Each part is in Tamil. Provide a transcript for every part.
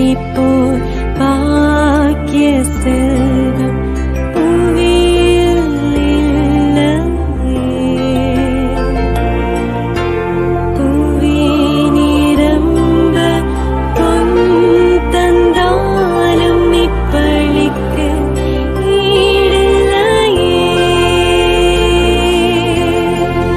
பூமி போல் பாக்கிய செல்வம் புவியில் இல்லையே. புவி நிரம்ப பொன் தந்தாலும் இப்பழிக்கு ஈடில்லையே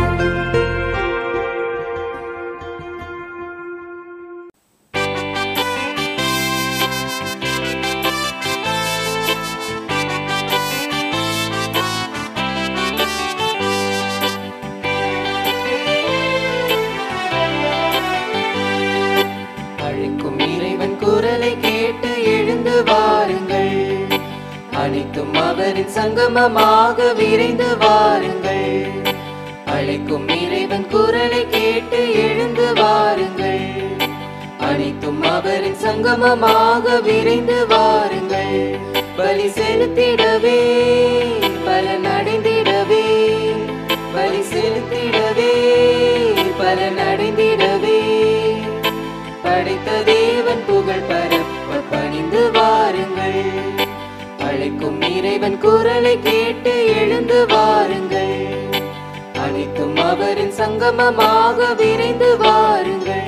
அழைக்கும் இறைவன் குரலை கேட்டு எழுந்து வாருங்கள் அனைத்தும் அவரின் சங்கமமாக விரைந்து வாருங்கள் அழைக்கும் இறைவன் குரலை கேட்டு எழுந்து வாருங்கள் அனைத்தும் அவரின் சங்கமமாக விரைந்து வாருங்கள் பலி செலுத்திடவே பலன் அடைந்திடவே பலி செலுத்திடவே பலன் அடைந்திடவே படைத்த தேவன் புகழ் பரப்ப பணிந்து வாருங்கள் அழைக்கும் இறைவன் குரலை கேட்டு எழுந்து வாருங்கள் அனைத்தும் அவரின் சங்கமமாக விரைந்து வாருங்கள்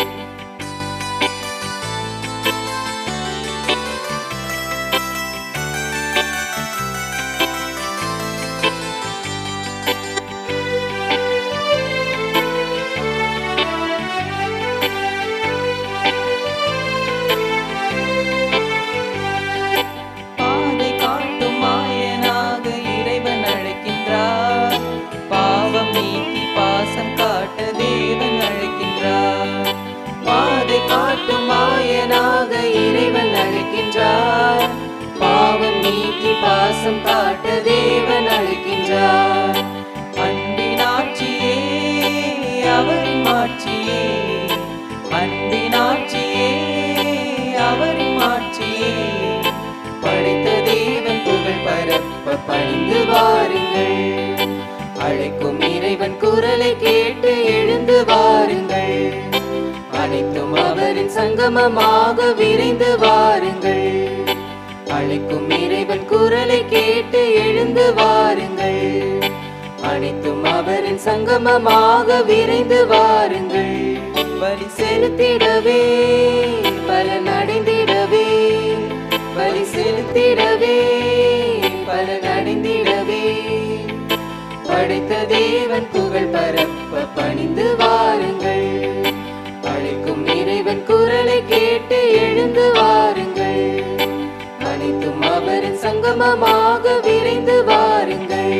பாதை காட்டும் மாயனாக இறைவன் அழைக்கின்றார் பாவம் நீக்கி பாசம் காட்ட தேவன் அழைக்கின்றார் பாதை காட்டும் மாயனாக இறைவன் அழைக்கின்றார் பாவம் நீக்கி பாசம் காட்ட தேவன் அழைக்கின்றார் அன்பின் ஆட்சியே அவரின் மாட்சியே அன்பின் ஆட்சியே அவரின் மாட்சியே படைத்த தேவன் புகழ் பரப்ப பணிந்து வாருங்கள் அழைக்கும் இறைவன் குரலை கேட்டு எழுந்து வாருங்கள் அனைத்தும் அவரின் சங்கமமாக விரைந்து வாருங்கள் அழைக்கும் இறைவன் குரலை கேட்டு எழுந்து வாருங்கள் அனைத்தும் அவரின் சங்கமமாக விரைந்து வாருங்கள் பலி செலுத்திடவே பலன் அடைந்திடவே பலி செலுத்திடவே பலன் அடைந்திடவே படைத்த தேவன் புகழ் பரப்ப பணிந்து வாருங்கள் அழைக்கும் இறைவன் குரலை கேட்டு எழுந்து வாருங்கள் அனைத்தும் அவரின் சங்கமமாக விரைந்து வாருங்கள்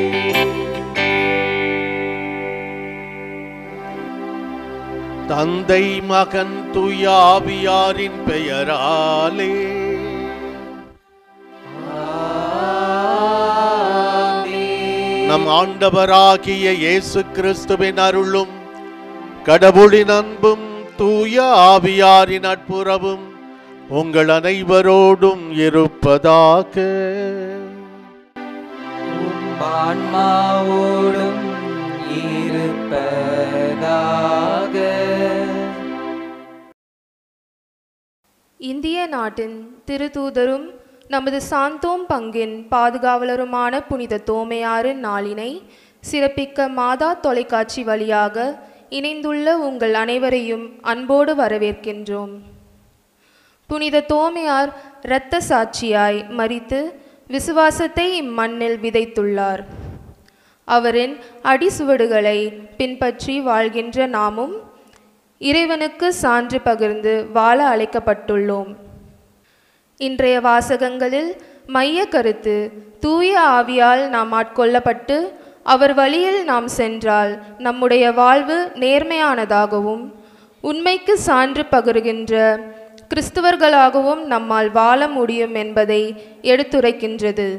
தந்தை மகன் துயாவியாரின் பெயராலே நம் ஆண்டவராகிய இயேசு கிறிஸ்துவின் அருளும் கடவுளின் அன்பும் தூய ஆவியாரின் நட்புறவும் உங்கள் அனைவரோடும் இருப்பதாக உம் ஆன்மாவோடும் இருப்பதாக இந்திய நாட்டின் திருத்தூதரும் நமது சாந்தோம் பங்கின் பாதுகாவலருமான புனித தோமையாரின் நாளினை சிறப்பிக்க மாதா தொலைக்காட்சி வழியாக இணைந்துள்ள உங்கள் அனைவரையும் அன்போடு வரவேற்கின்றோம் புனித தோமையார் இரத்த சாட்சியாய் மரித்து விசுவாசத்தை இம்மண்ணில் விதைத்துள்ளார் அவரின் அடிசுவடுகளை பின்பற்றி வாழ்கின்ற நாமும் இறைவனுக்கு சான்று பகிர்ந்து வாழ அழைக்கப்பட்டுள்ளோம் இன்றைய வாசகங்களில் மைய கருத்து தூய ஆவியால் நாம் ஆட்கொள்ளப்பட்டு அவர் வழியில் நாம் சென்றால் நம்முடைய வாழ்வு நேர்மையானதாகவும் உண்மைக்கு சான்று பகருகின்ற கிறிஸ்துவர்களாகவும் நம்மால் வாழ முடியும் என்பதை எடுத்துரைக்கின்றது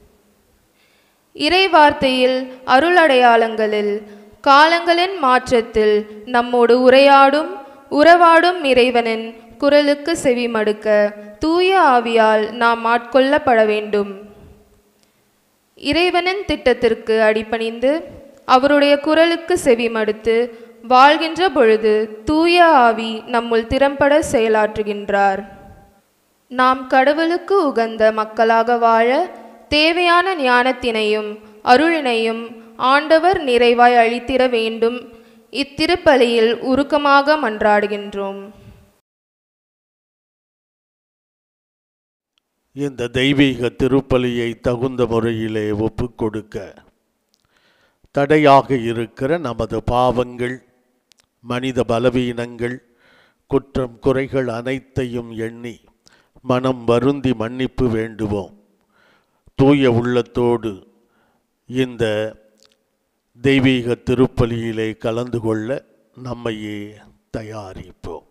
இறை வார்த்தையில் அருளடையாளங்களில் காலங்களின் மாற்றத்தில் நம்மோடு உரையாடும் உறவாடும் இறைவனின் குரலுக்கு செவிமடுக்க தூய ஆவியால் நாம் ஆட்கொள்ளப்பட வேண்டும் இறைவனின் திட்டத்திற்கு அடிபணிந்து அவருடைய குரலுக்கு செவிமடுத்து வாழ்கின்ற பொழுது தூய ஆவி நம்முள் திறம்பட செயலாற்றுகின்றார் நாம் கடவுளுக்கு உகந்த மக்களாக வாழ தேவையான ஞானத்தினையும் அருளினையும் ஆண்டவர் நிறைவாய் அளித்திட வேண்டும் இத்திருப்பலியில் உருக்கமாக மன்றாடுகின்றோம் இந்த தெய்வீக திருப்பலியை தகுந்த முறையிலே ஒப்புக்கொடுக்க தடையாக இருக்கிற நமது பாவங்கள் மனித பலவீனங்கள் குற்றம் குறைகள் அனைத்தையும் எண்ணி மனம் வருந்தி மன்னிப்பு வேண்டுவோம் தூய உள்ளத்தோடு இந்த தெய்வீக திருப்பலியிலே கலந்து கொள்ள நம்மையே தயாரிப்போம்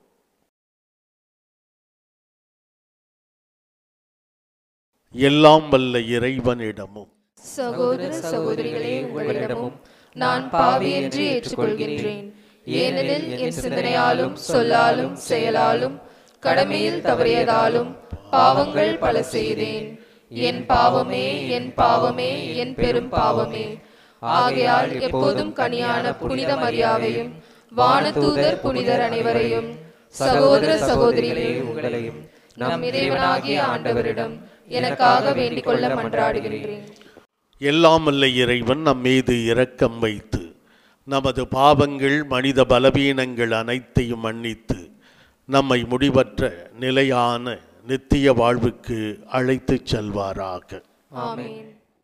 எல்லாம் வல்ல இறைவனிடமும் சகோதர சகோதரிகளே உங்களிடமும் நான் பாவி என்று ஏற்றுக்கொள்கின்றேன் ஏனெனில் என் சிந்தனையாலும் சொல்லாலும் செயலாலும் கடமையில் தவறியதாலும் பாவங்கள் பல செய்தேன் என் பாவமே என் பாவமே என் பெரும் பாவமே ஆகையால் எப்போதும் கனியான புனித மரியாவையும் வானதூதர் புனிதர் அனைவரையும் சகோதர சகோதரிகளே உங்களையும் நம் இறைவனாகிய ஆண்டவரிடம் எனக்காக வேண்டிக் கொள்ள மன்றாடுகின்றேன் எல்லாம் வல்ல இறைவன் நம் மீது இரக்கம் வைத்து நமது பாவங்கள் மனித பலவீனங்கள் அனைத்தையும் மன்னித்து நம்மை முடிவற்ற நிலையான நித்திய வாழ்வுக்கு அழைத்துச் செல்வாராக ஆமென்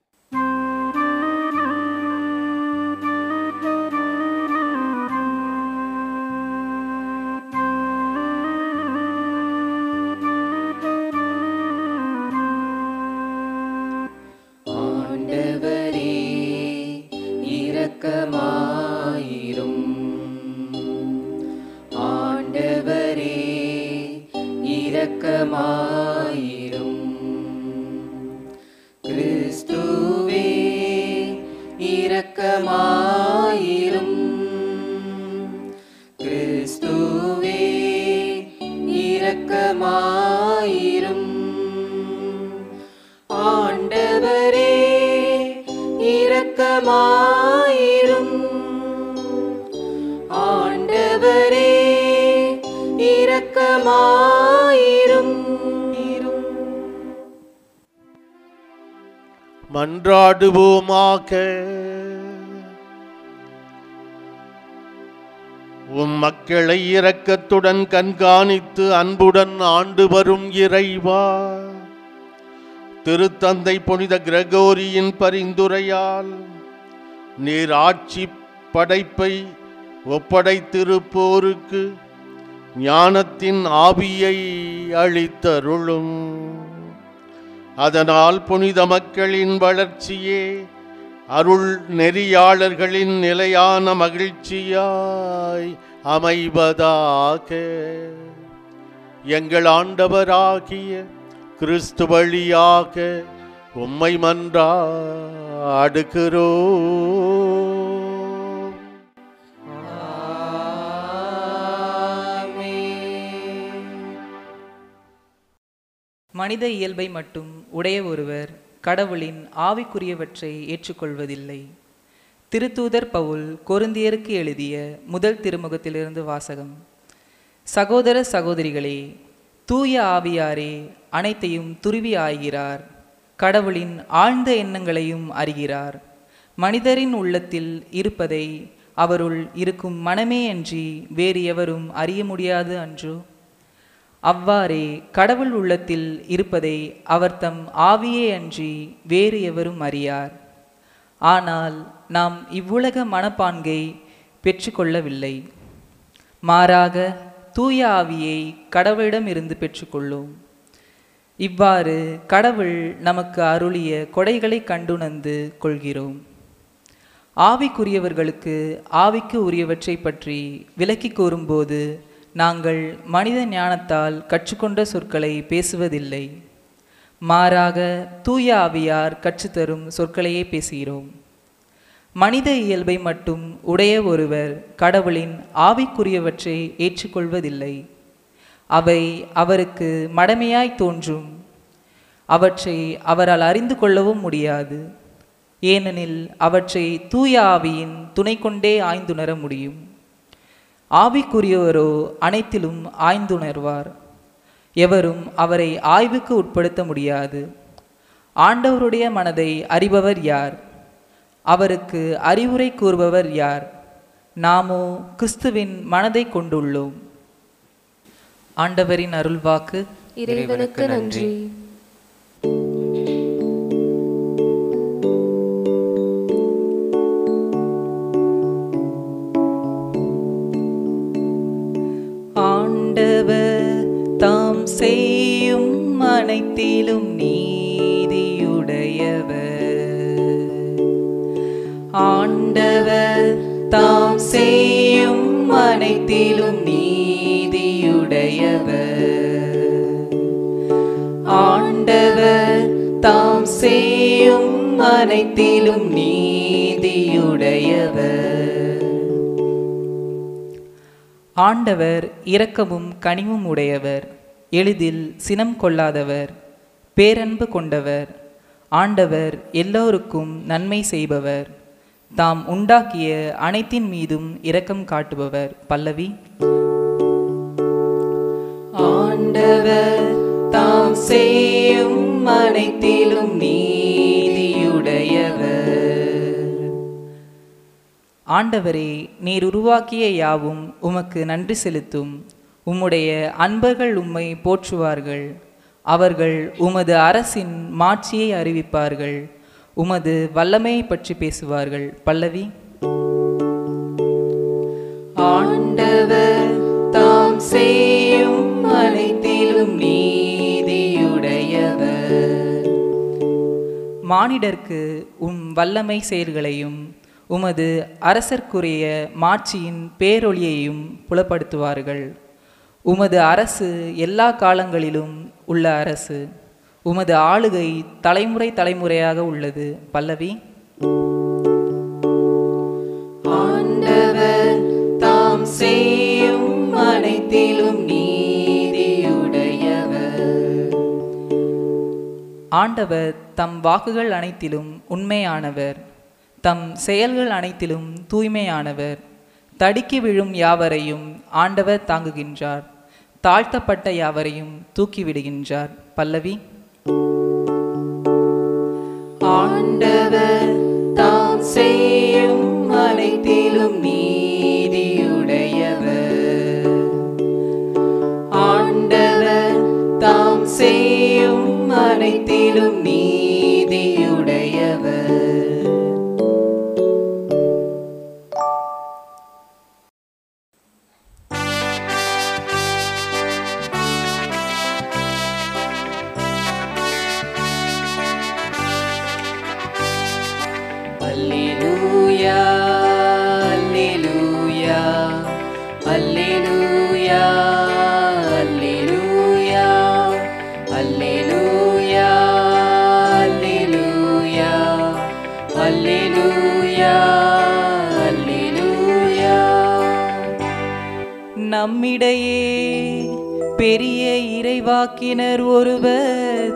ஆண்டவரே இரக்கமாயிரும் ஆண்டவரே இரக்கமாயிரும் கிறிஸ்துவே இரக்கமாயிரும் கிறிஸ்துவே இரக்கமாயிரும் ஆண்டவரே இரக்கமாயிரும் ஆண்டவரே இரக்கமாயிரும் மன்றாடுவோமாக உம் மக்களை இரக்கத்துடன் கண்காணித்து அன்புடன் ஆண்டு வரும் இறைவா திருத்தந்தை புனித கிரகோரியின் பரிந்துரையால் நீர் ஆட்சி படைப்பை ஒப்படைத்திருப்போருக்கு ஞானத்தின் ஆவியை அளித்தருளும் அதனால் புனித மக்களின் வளர்ச்சியே அருள் நெறியாளர்களின் நிலையான மகிழ்ச்சியாய் அமைவதாக எங்கள் ஆண்டவராகிய கிறிஸ்து வழியாக உம்மை மன்றாடுகிறோம் மனித இயல்பை மட்டும் உடைய ஒருவர் கடவுளின் ஆவிக்குரியவற்றை ஏற்றுக்கொள்வதில்லை திருத்தூதர் பவுல் கொருந்தியருக்கு எழுதிய முதல் திருமுகத்திலிருந்து வாசகம் சகோதர சகோதரிகளே தூய ஆவியாரே அனைத்தையும் துருவி ஆகிறார் கடவுளின் ஆழ்ந்த எண்ணங்களையும் அறிகிறார் மனிதரின் உள்ளத்தில் இருப்பதை அவருள் இருக்கும் மனமே அன்றி வேறு எவரும் அறிய முடியாது அன்றோ அவ்வாறே கடவுள் உள்ளத்தில் இருப்பதை அவர் தம் ஆவியே அன்றி வேறு எவரும் அறியார் ஆனால் நாம் இவ்வுலக மனப்பான்கை பெற்றுக்கொள்ளவில்லை மாறாக தூய ஆவியை கடவுளிடமிருந்து பெற்றுக்கொள்ளோம் இவ்வாறு கடவுள் நமக்கு அருளிய கொடைகளை கண்டுணர்ந்து கொள்கிறோம் ஆவிக்குரியவர்களுக்கு ஆவிக்கு உரியவற்றை பற்றி விளக்கி கூறும்போது நாங்கள் மனித ஞானத்தால் கற்றுக்கொண்ட சொற்களை பேசுவதில்லை மாறாக தூய ஆவியார் கற்றுத்தரும் சொற்களையே பேசுகிறோம் மனித இயல்பை மட்டும் உடைய ஒருவர் கடவுளின் ஆவிக்குரியவற்றை ஏற்றுக்கொள்வதில்லை அவை அவருக்கு மடமையாய் தோன்றும் அவற்றை அவரால் அறிந்து கொள்ளவும் முடியாது ஏனெனில் அவற்றை தூய ஆவியின் துணை கொண்டே ஆய்ந்துணர முடியும் ஆவிக்குரியவரோ அனைத்திலும் ஆய்ந்துணர்வார் எவரும் அவரை ஆய்வுக்கு உட்படுத்த முடியாது ஆண்டவருடைய மனதை அறிபவர் யார் அவருக்கு அறிவுரை கூறுபவர் யார் நாமோ கிறிஸ்துவின் மனதை கொண்டுள்ளோம் ஆண்டவரின் அருள்வாக்கு இறைவனுக்கு நன்றி ஆண்டவர் தாம் செய்யும் அனைத்திலும் நீதியுடையவர் ஆண்டவர் தாம் செய்யும் அனைத்திலும் நீதியுடையவர் ஆண்டவர் தாம் செய்யும் அனைத்திலும் நீதியுடையவர் ஆண்டவர் இரக்கமும் கனிவும் உடையவர் எளிதில் சினம் கொள்ளாதவர் பேரன்பு கொண்டவர் ஆண்டவர் எல்லோருக்கும் நன்மை செய்பவர் தாம் உண்டாக்கிய அனைத்தின் மீதும் இரக்கம் காட்டுபவர் பல்லவி ஆண்டவர் தாம் செய்யும் அனைத்திலும் நீதியுடையவர் ஆண்டவரே நீர் உருவாக்கிய யாவும் உமக்கு நன்றி செலுத்தும் உம்முடைய அன்பர்கள் உம்மை போற்றுவார்கள் அவர்கள் உமது அரசின் மாட்சியை அறிவிப்பார்கள் உமது வல்லமையை பற்றி பேசுவார்கள் பல்லவி ஆண்டவர் தாம் செய்யும் அனைத்திலும் நீதியுடையவர் மானிடர்க்கு உம் வல்லமை செயல்களையும் உமது அரசர்க்குரிய மாட்சியின் பேரொளியையும் புலப்படுத்துவார்கள் உமது அரசு எல்லா காலங்களிலும் உள்ள அரசு உமது ஆளுகை தலைமுறை தலைமுறையாக உள்ளது பல்லவி ஆண்டவர் தாம் செய்யும் அனைத்திலும் நீதியுடையவர் ஆண்டவர் தம் வாக்குகள் அனைத்திலும் உண்மையானவர் தம் செயல்கள் அனைத்திலும் தூய்மையானவர் தடுக்கி விழும் யாவரையும் ஆண்டவர் தாங்குகின்றார் தாழ்த்தப்பட்ட யாவரையும் தூக்கிவிடுகின்றார் பல்லவி ஆண்டவர் தாம் செய்யும் அனைத்திலும் நீதியுடையவர் ஆண்டவர் தாம் செய்யும் அனைத்திலும் நீதியுடையவர் அல்லேலூயா அல்லேலூயா அல்லேலூயா அல்லேலூயா அல்லேலூயா அல்லேலூயா அல்லேலூயா அல்லேலூயா நம்மிடையே பெரிய இறைவாக்கினர் ஒருவர்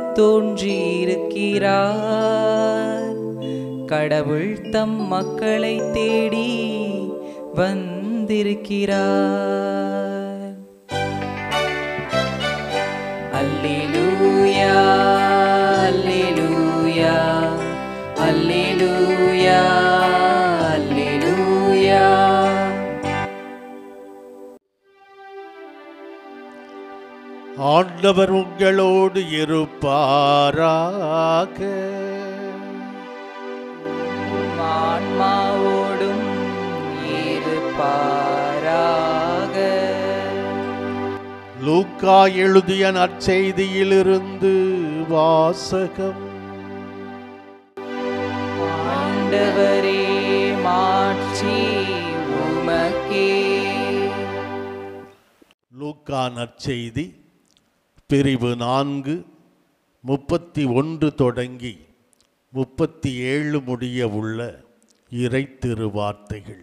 தோன்றியிருக்கிறார் கடவுள் தம் மக்களை தேடி வந்திருக்கிறார் அல்லேலூயா அல்லேலூயா அல்லேலூயா அல்லேலூயா ஆண்டவர் உங்களோடு இருப்பாராக உம் ஆன்மாவோடும் இருப்பாராக லூக்கா எழுதிய நற்செய்தியிலிருந்து வாசகம் ஆண்டவரே மாட்சி உமக்கே லூக்கா நற்செய்தி பிரிவு நான்கு முப்பத்தி ஒன்று தொடங்கி முப்பத்தி ஏழு முடிய உள்ள இறை திருவார்த்தைகள்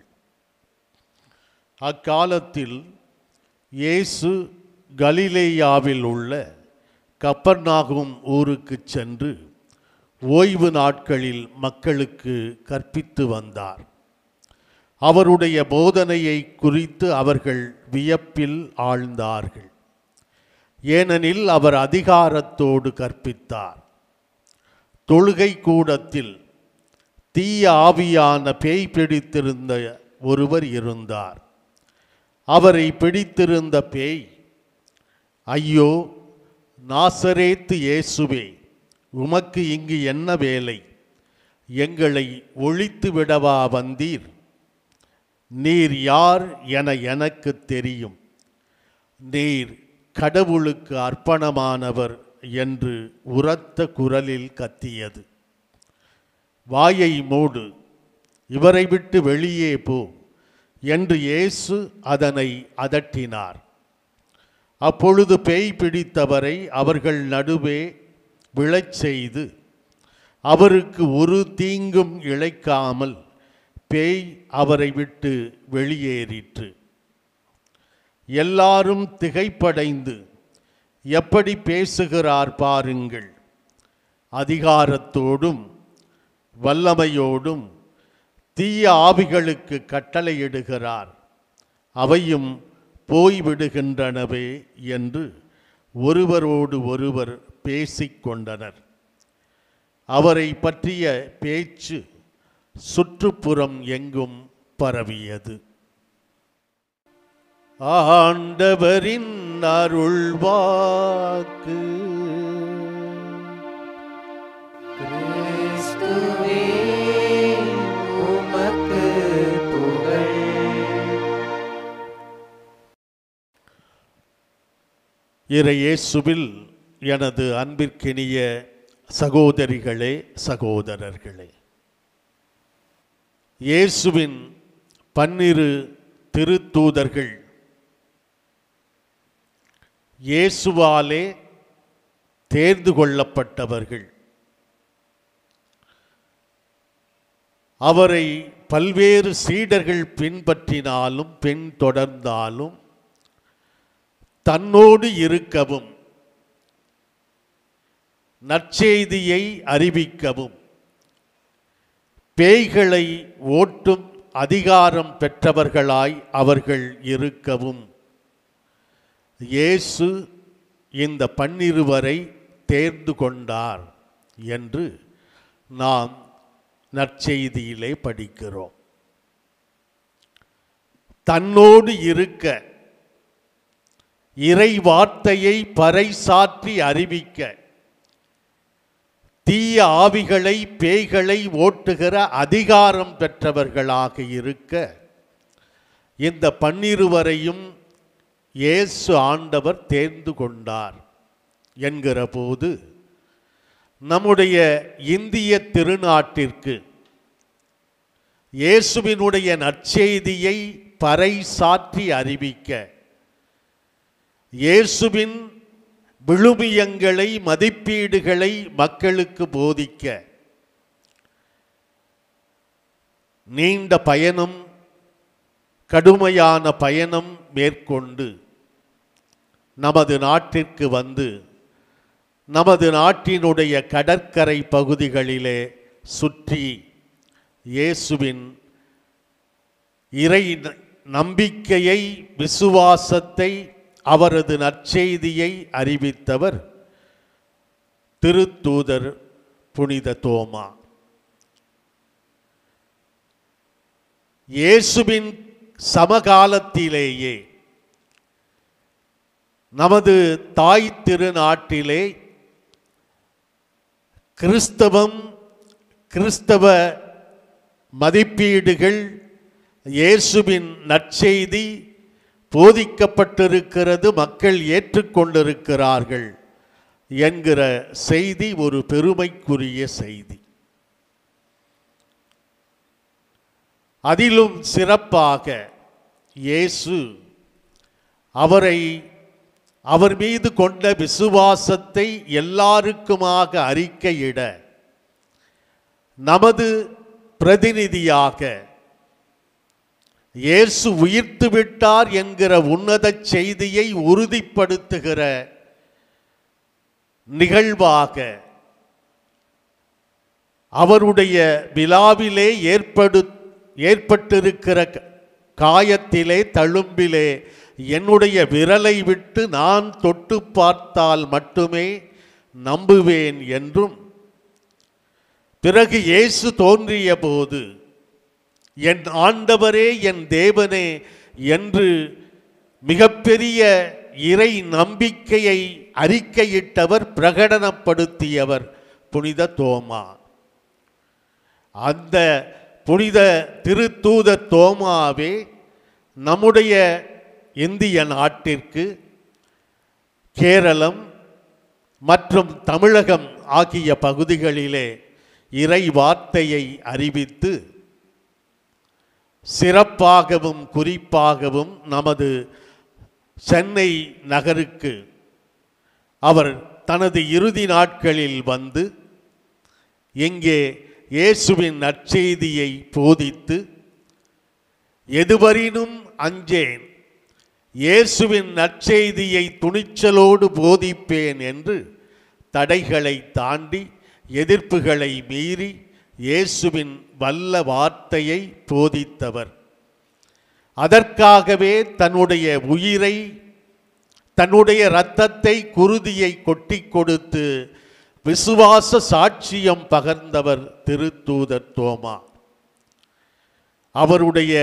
அக்காலத்தில் இயேசு கலிலேயாவில் உள்ள கப்பர்நாகும் ஊருக்குச் சென்று ஓய்வு நாட்களில் மக்களுக்கு கற்பித்து வந்தார் அவருடைய போதனையை குறித்து அவர்கள் வியப்பில் ஆழ்ந்தார்கள் ஏனெனில் அவர் அதிகாரத்தோடு கற்பித்தார் தொழுகை கூடத்தில் தீய ஆவியான பேய் பிடித்திருந்த ஒருவர் இருந்தார் அவரை பிடித்திருந்த பேய் ஐயோ நாசரேத்து இயேசுவே உமக்கு இங்கு என்ன வேலை எங்களை ஒழித்து விடவா வந்தீர் நீர் யார் என எனக்கு தெரியும் நீர் கடவுளுக்கு அர்ப்பணமானவர் என்று உரத்த குரலில் கத்தியது வாயை மூடு இவரை விட்டு வெளியே போ என்று இயேசு அதனை அதட்டினார் அப்பொழுது பேய் பிடித்தவரை அவர்கள் நடுவே விழச் செய்து அவருக்கு ஒரு தீங்கும் இழைக்காமல் பேய் அவரை விட்டு வெளியேறிற்று எல்லாரும் திகைப்படைந்து எப்படி பேசுகிறார் பாருங்கள் அதிகாரத்தோடும் வல்லமையோடும் தீய ஆவிகளுக்கு கட்டளையிடுகிறார் அவையும் போய்விடுகின்றனவே என்று ஒருவரோடு ஒருவர் பேசிக்கொண்டனர் அவரை பற்றிய பேச்சு சுற்றுப்புறம் எங்கும் பரவியது ஆண்டவரின் அருள்வாக்கு கிறிஸ்துவே உமக்கு புகழ் இறையேசுவில் எனது அன்பிற்கினிய சகோதரிகளே சகோதரர்களே இயேசுவின் பன்னிரு திருத்தூதர்கள் இயேசுவாலே தேர்ந்து கொள்ளப்பட்டவர்கள் அவரை பல்வேறு சீடர்கள் பின்பற்றினாலும் பின்தொடர்ந்தாலும் தன்னோடு இருக்கவும் நற்செய்தியை அறிவிக்கவும் பேய்களை ஓட்டும் அதிகாரம் பெற்றவர்களாய் அவர்கள் இருக்கவும் இயேசு இந்த பன்னிருவரை தேர்ந்து கொண்டார் என்று நாம் நற்செய்தியிலே படிக்கிறோம் தன்னோடு இருக்க இறை வார்த்தையை பறைசாற்றி அறிவிக்க தீய ஆவிகளை பேய்களை ஓட்டுகிற அதிகாரம் பெற்றவர்களாக இருக்க இந்த பன்னிருவரையும் இயேசு ஆண்டவர் தேர்ந்து கொண்டார் என்கிற போது நம்முடைய இந்திய திருநாட்டிற்கு இயேசுவினுடைய நற்செய்தியை பறைசாற்றி அறிவிக்க இயேசுவின் விழுமியங்களை மதிப்பீடுகளை மக்களுக்கு போதிக்க நீண்ட பயணம் கடுமையான பயணம் மேற்கொண்டு நமது நாட்டிற்கு வந்து நமது நாட்டினுடைய கடற்கரை பகுதிகளிலே சுற்றி இயேசுவின் இறை ந- நம்பிக்கையை விசுவாசத்தை அவரது நற்செய்தியை அறிவித்தவர் திருத்தூதர் புனித தோமா இயேசுவின் சமகாலத்திலேயே நமது தாய் திருநாட்டிலே கிறிஸ்தவம் கிறிஸ்தவ மதிப்பீடுகள் இயேசுவின் நற்செய்தி போதிக்கப்பட்டிருக்கிறது மக்கள் ஏற்றுக்கொண்டிருக்கிறார்கள் என்கிற செய்தி ஒரு பெருமைக்குரிய செய்தி அதிலும் சிறப்பாக இயேசு அவரை அவர் மீது கொண்ட விசுவாசத்தை எல்லாருக்குமாக அறிக்கையிட நமது பிரதிநிதியாக இயேசு உயிர்த்து விட்டார் என்கிற உன்னத செய்தியை உறுதிப்படுத்துகிற நிகழ்வாக அவருடைய விழாவிலே ஏற்படு ஏற்பட்டிருக்கிற க- காயத்திலே தழும்பிலே என்னுடைய விரலை விட்டு நான் தொட்டு பார்த்தால் மட்டுமே நம்புவேன் என்றும் பிறகு இயேசு தோன்றிய போது என் ஆண்டவரே என் தேவனே என்று மிகப்பெரிய இறை நம்பிக்கையை அறிக்கையிட்டவர் பிரகடனப்படுத்தியவர் புனித தோமா அந்த புனித திருத்தூத தோமாவே நம்முடைய இந்திய நாட்டிற்கு கேரளம் மற்றும் தமிழகம் ஆகிய பகுதிகளிலே இறை வார்த்தையை அறிவித்து சிறப்பாகவும் குறிப்பாகவும் நமது சென்னை நகருக்கு அவர் தனது இறுதி நாட்களில் வந்து இங்கே இயேசுவின் நற்செய்தியை போதித்து எதுவரினும் அஞ்சேன் இயேசுவின் நற்செய்தியை துணிச்சலோடு போதிப்பேன் என்று தடைகளை தாண்டி எதிர்ப்புகளை மீறி இயேசுவின் வல்ல வார்த்தையை போதித்தவர் அதற்காகவே தன்னுடைய உயிரை தன்னுடைய இரத்தத்தை குருதியை கொட்டி கொடுத்து விசுவாச சாட்சியம் பகர்ந்தவர் திருத்தூதர் தோமா அவருடைய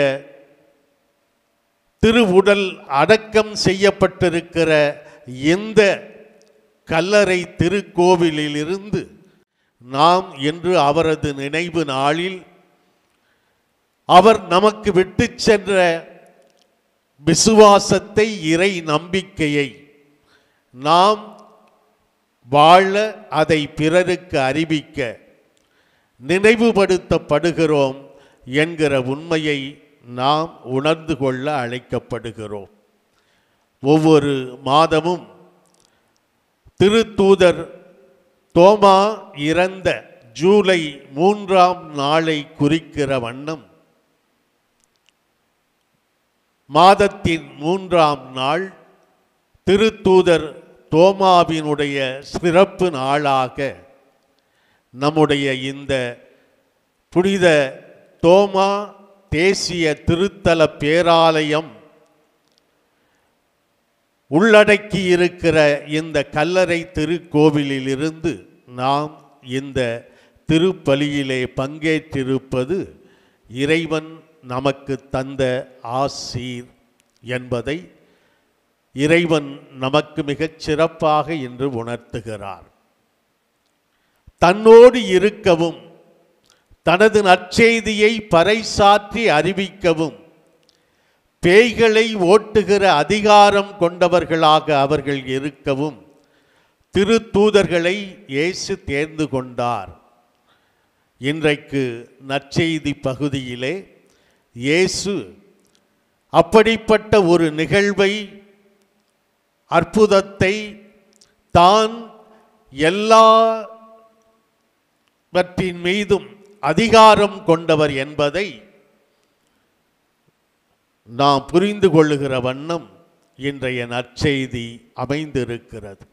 திருவுடல் அடக்கம் செய்யப்பட்டிருக்கிற இந்த கல்லறை திருக்கோவிலிலிருந்து நாம் இன்று அவரது நினைவு நாளில் அவர் நமக்கு விட்டு சென்ற விசுவாசத்தை இறை நம்பிக்கையை நாம் வாழ அதை பிறருக்கு அறிவிக்க நினைவுபடுத்தப்படுகிறோம் என்கிற உண்மையை நாம் உணர்ந்து கொள்ள அழைக்கப்படுகிறோம் ஒவ்வொரு மாதமும் திருத்தூதர் தோமா இறந்த ஜூலை மூன்றாம் நாளை குறிக்கிற வண்ணம் மாதத்தின் மூன்றாம் நாள் திருத்தூதர் தோமாவினுடைய சிறப்பு நாளாக நம்முடைய இந்த புனித தோமா தேசிய திருத்தல பேராலயம் உள்ளடக்கி இருக்கிற இந்த கல்லறை திருக்கோவிலிலிருந்து நாம் இந்த திருப்பலியிலே பங்கேற்றிருப்பது இறைவன் நமக்கு தந்த ஆசீர் என்பதை இறைவன் நமக்கு மிகச் சிறப்பாக இன்று உணர்த்துகிறார் தன்னோடு இருக்கவும் தனது நற்செய்தியை பறைசாற்றி அறிவிக்கவும் பேய்களை ஓட்டுகிற அதிகாரம் கொண்டவர்களாக அவர்கள் இருக்கவும் திருத்தூதர்களை இயேசு தேர்ந்து கொண்டார் இன்றைக்கு நற்செய்தி பகுதியிலே இயேசு அப்படிப்பட்ட ஒரு நிகழ்வை அற்புதத்தை தான் எல்லாவற்றின் மீதும் அதிகாரம் கொண்டவர் என்பதை நாம் புரிந்து கொள்ளுகிற வண்ணம் இன்றைய நற்செய்தி அமைந்திருக்கிறது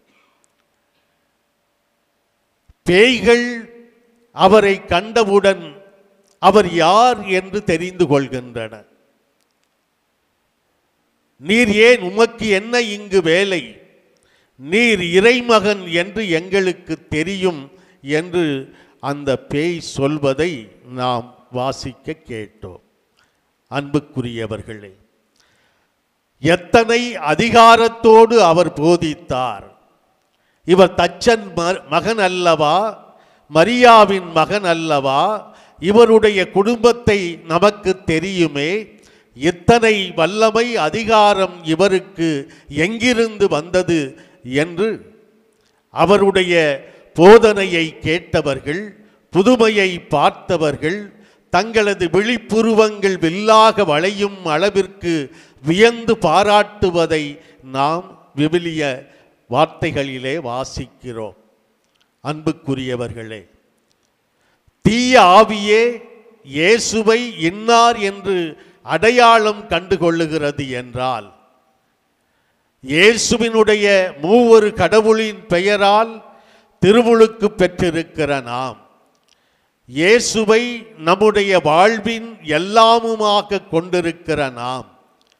பேய்கள் அவரை கண்டவுடன் அவர் யார் என்று தெரிந்து கொள்கின்றன நீர் ஏன் உமக்கு என்ன இங்கு வேலை நீர் இறைமகன் என்று எங்களுக்கு தெரியும் என்று அந்த பேய் சொல்வதை நாம் வாசிக்க கேட்டோம் அன்புக்குரியவர்களே எத்தனை அதிகாரத்தோடு அவர் போதித்தார் இவர் தச்சன் ம- மகன் அல்லவா மரியாவின் மகன் அல்லவா இவருடைய குடும்பத்தை நமக்கு தெரியுமே இத்தனை வல்லமை அதிகாரம் இவருக்கு எங்கிருந்து வந்தது என்று அவருடைய போதனையை கேட்டவர்கள் புதுமையை பார்த்தவர்கள் தங்களது விழிப்புருவங்கள் வில்லாக வளையும் அளவிற்கு வியந்து பாராட்டுவதை நாம் விவிலிய வார்த்தைகளிலே வாசிக்கிறோம் அன்புக்குரியவர்களே தீய ஆவியே இயேசுவை இன்னார் என்று அடையாளம் கண்டுகொள்ளுகிறது என்றால் இயேசுவினுடைய மூவொரு கடவுளின் பெயரால் திருமுழுக்கு பெற்றிருக்கிற நாம் இயேசுவை நம்முடைய வாழ்வின் எல்லாமுமாக கொண்டிருக்கிற நாம்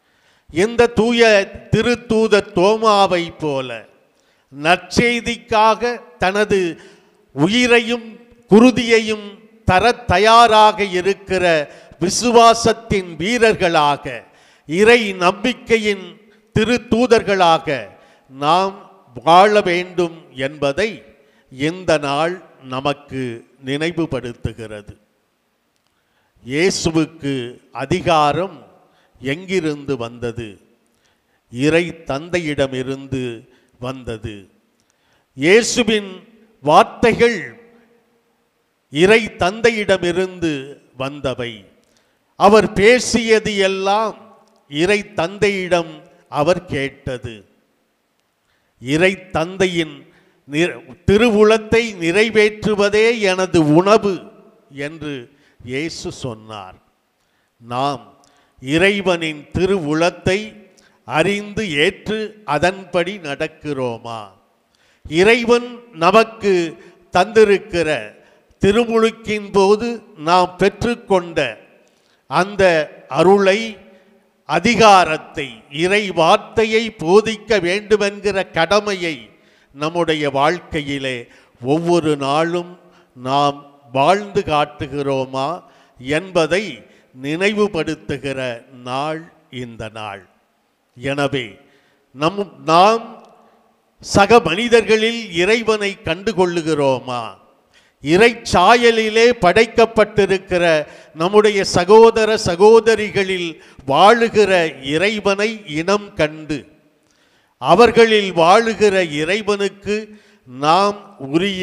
இந்த தூய திருத்தூத தோமாவை போல நற்செய்திக்காக தனது உயிரையும் குருதியையும் தர தயாராக இருக்கிற விசுவாசத்தின் வீரர்களாக இறை நம்பிக்கையின் திருத்தூதர்களாக நாம் வாழ வேண்டும் என்பதை இந்த நாள் நமக்கு நினைவுபடுத்துகிறது இயேசுவுக்கு அதிகாரம் எங்கிருந்து வந்தது இறை தந்தையிடமிருந்து வந்தது இயேசுவின் வார்த்தைகள் இறை தந்தையிடமிருந்து வந்தவை அவர் பேசியது எல்லாம் இறை தந்தையிடம் அவர் கேட்டது இறை தந்தையின் நிற- திருவுளத்தை நிறைவேற்றுவதே எனது உணவு என்று இயேசு சொன்னார் நாம் இறைவனின் திருவுளத்தை அறிந்து ஏற்று அதன்படி நடக்கிறோமா இறைவன் நமக்கு தந்திருக்கிற திருமுழுக்கின் போது நாம் பெற்றுக்கொண்ட அந்த அருளை அதிகாரத்தை இறை வார்த்தையை போதிக்க வேண்டுமென்கிற கடமையை நம்முடைய வாழ்க்கையிலே ஒவ்வொரு நாளும் நாம் வாழ்ந்து காட்டுகிறோமா என்பதை நினைவுபடுத்துகிற நாள் இந்த நாள் எனவே நம் நாம் சக மனிதர்களில் இறைவனை கண்டுகொள்ளுகிறோமா இறை சாயலிலே படைக்கப்பட்டிருக்கிற நம்முடைய சகோதர சகோதரிகளில் வாழுகிற இறைவனை இனம் கண்டு அவர்களில் வாழுகிற இறைவனுக்கு நாம் உரிய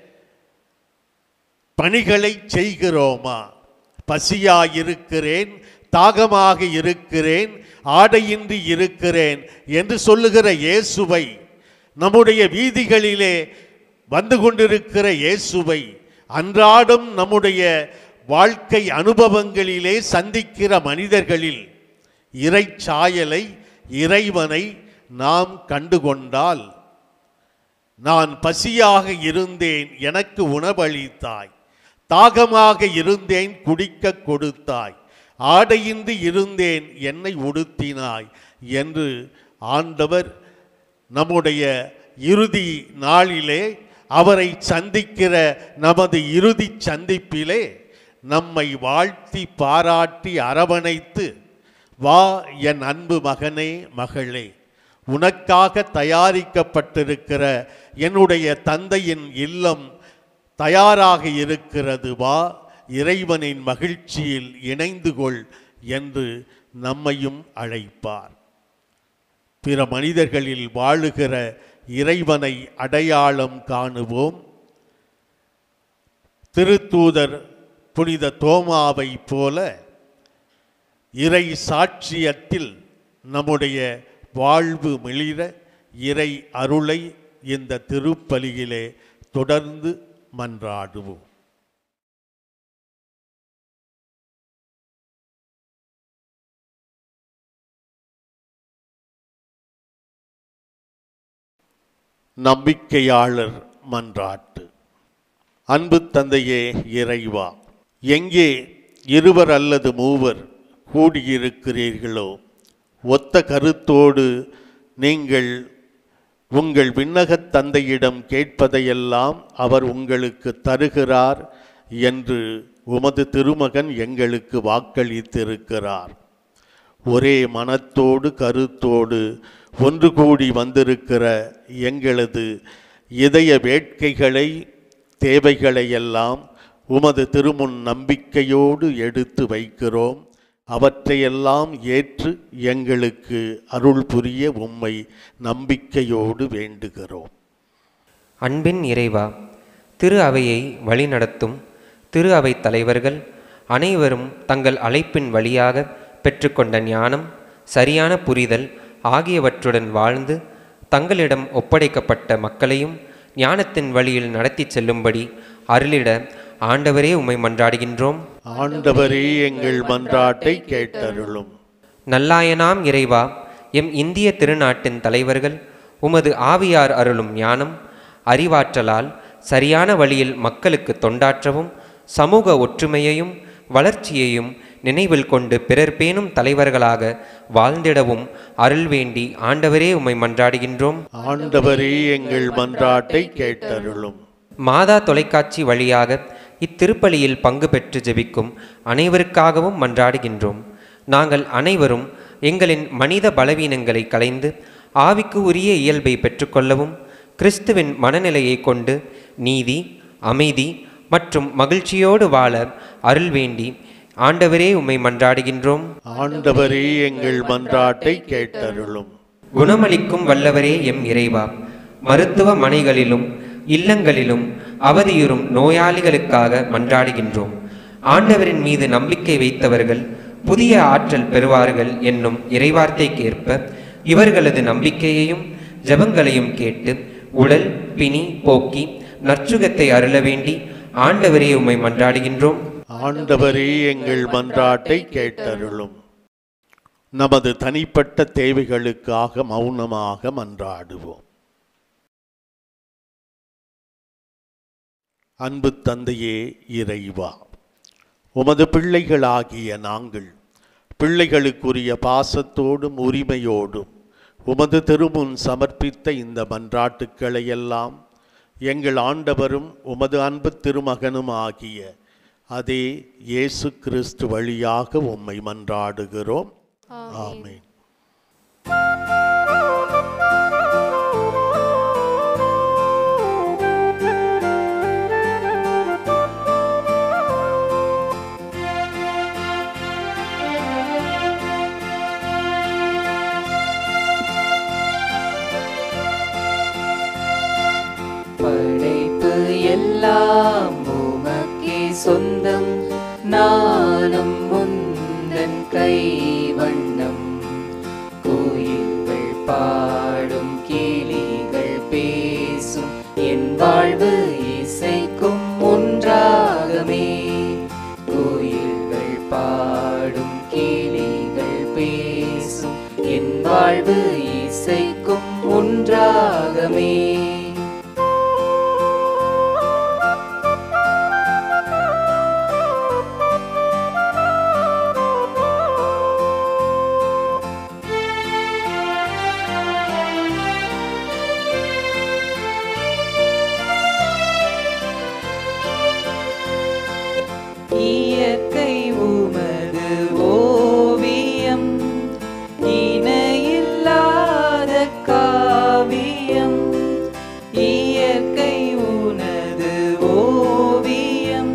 பணிகளை செய்கிறோமா பசியாயிருக்கிறேன் தாகமாக இருக்கிறேன் ஆடையின்றி இருக்கிறேன் என்று சொல்லுகிற இயேசுவை நம்முடைய வீதிகளிலே வந்து கொண்டிருக்கிற இயேசுவை அன்றாடம் நம்முடைய வாழ்க்கை அனுபவங்களிலே சந்திக்கிற மனிதர்களில் இறைச்சாயலை இறைவனை நாம் கண்டுகொண்டால் நான் பசியாக இருந்தேன் எனக்கு உணவளித்தாய் தாகமாக இருந்தேன் குடிக்க கொடுத்தாய் ஆடையின்றி இருந்தேன் என்னை உடுத்தினாய் என்று ஆண்டவர் நம்முடைய இறுதி நாளிலே அவரை சந்திக்கிற நமது இறுதி சந்திப்பிலே நம்மை வாழ்த்தி பாராட்டி அரவணைத்து வா என் அன்பு மகனே மகளே உனக்காக தயாரிக்கப்பட்டிருக்கிற என்னுடைய தந்தையின் இல்லம் தயாராக இருக்கிறது வா இறைவனின் மகிழ்ச்சியில் இணைந்து கொள் என்று நம்மையும் அழைப்பார் பிற மனிதர்களில் வாழுகிற இறைவனை அடையாளம் காணுவோம் திருத்தூதர் புனித தோமாவை போல இறை சாட்சியத்தில் நம்முடைய வாழ்வு மிளிர இறை அருளை இந்த திருப்பலியிலே தொடர்ந்து மன்றாடுவோம் நம்பிக்கையாளர் மன்றாட்டு அன்பு தந்தையே இறைவா எங்கே இருவர் அல்லது மூவர் கூடியிருக்கிறீர்களோ ஒத்த கருத்தோடு நீங்கள் உங்கள் விண்ணகத் தந்தையிடம் கேட்பதையெல்லாம் அவர் உங்களுக்கு தருகிறார் என்று உமது திருமகன் எங்களுக்கு வாக்களித்திருக்கிறார் ஒரே மனத்தோடு கருத்தோடு ஒன்று கூடி வந்திருக்கிற எங்களது இதய வேட்கைகளை தேவைகளை எல்லாம் உமது திருமுன் நம்பிக்கையோடு எடுத்து வைக்கிறோம் அவற்றையெல்லாம் ஏற்று எங்களுக்கு அருள் புரிய உம்மை நம்பிக்கையோடு வேண்டுகிறோம் அன்பின் இறைவா திரு அவையை வழிநடத்தும் திரு அவை தலைவர்கள் அனைவரும் தங்கள் அழைப்பின் வழியாக பெற்றுக்கொண்ட ஞானம் சரியான புரிதல் ஆகியவற்றுடன் வாழ்ந்து தங்களிடம் ஒப்படைக்கப்பட்ட மக்களையும் ஞானத்தின் வழியில் நடத்திச் செல்லும்படி அருளிட ஆண்டவரே உம்மை மன்றாடுகின்றோம் ஆண்டவரே எங்கள் மன்றாட்டை கேட்டருளும் நல்லாயனாம் இறைவா எம் இந்திய திருநாட்டின் தலைவர்கள் உமது ஆவியார் அருளும் ஞானம் அறிவாற்றலால் சரியான வழியில் மக்களுக்கு தொண்டாற்றவும் சமூக ஒற்றுமையையும் வளர்ச்சியையும் நினைவில் கொண்டு பிறர் பேணும் தலைவர்களாக வாழ்ந்திடவும் அருள் வேண்டி ஆண்டவரே உம்மை மன்றாடுகின்றோம் ஆண்டவரே எங்கள் மன்றாட்டை கேட்டருளும் மாதா தொலைக்காட்சி வழியாக இத்திருப்பலியில் பங்கு பெற்று ஜெபிக்கும் அனைவருக்காகவும் மன்றாடுகின்றோம் நாங்கள் அனைவரும் எங்களின் மனித பலவீனங்களை களைந்து ஆவிக்கு உரிய இயல்பை பெற்றுக்கொள்ளவும் கிறிஸ்துவின் மனநிலையை கொண்டு நீதி அமைதி மற்றும் மகிழ்ச்சியோடு வாழ அருள் வேண்டி ஆண்டவரே உம்மை மன்றாடுகின்றோம் ஆண்டவரே எங்கள் மன்றாட்டை கேட்டருளும் குணமளிக்கும் வல்லவரே எம் இறைவா மருத்துவமனைகளிலும் இல்லங்களிலும் அவதியுறும் நோயாளிகளுக்காக மன்றாடுகின்றோம் ஆண்டவரின் மீது நம்பிக்கை வைத்தவர்கள் புதிய ஆற்றல் பெறுவார்கள் என்னும் இறைவார்த்தைக்கேற்ப இவர்களது நம்பிக்கையையும் ஜெபங்களையும் கேட்டு உடல் பிணி போக்கி நற்சுகத்தை அருள வேண்டி ஆண்டவரே உம்மை மன்றாடுகின்றோம் ஆண்டவரே எங்கள் மன்றாட்டை கேட்டருளும் நமது தனிப்பட்ட தேவைகளுக்காக மௌனமாக மன்றாடுவோம் அன்பு தந்தையே இறைவா உமது பிள்ளைகளாகிய நாங்கள் பிள்ளைகளுக்குரிய பாசத்தோடும் உரிமையோடும் உமது திருமுன் சமர்ப்பித்த இந்த மன்றாட்டுக்களை எல்லாம் எங்கள் ஆண்டவரும் உமது அன்பு திருமகனும் ஆகிய அதே இயேசு கிறிஸ்து வழியாக உம்மை மன்றாடுகிறோம் ஆமென் படைப்பு எல்லாம் உமக்கே சொந்தம் நானும் முந்தன் கைவண்ணம் கோயில்கள் பாடும் கேலிகள் பேசும் என் வாழ்வு இசைக்கும் ஒன்றாகமே கோயில்கள் பாடும் கேலிகள் பேசும் என் வாழ்வு இசைக்கும் ஒன்றாகமே இயற்கை உமது ஓவியம் இணையில்லாத காவியம் இயற்கை உனது ஓவியம்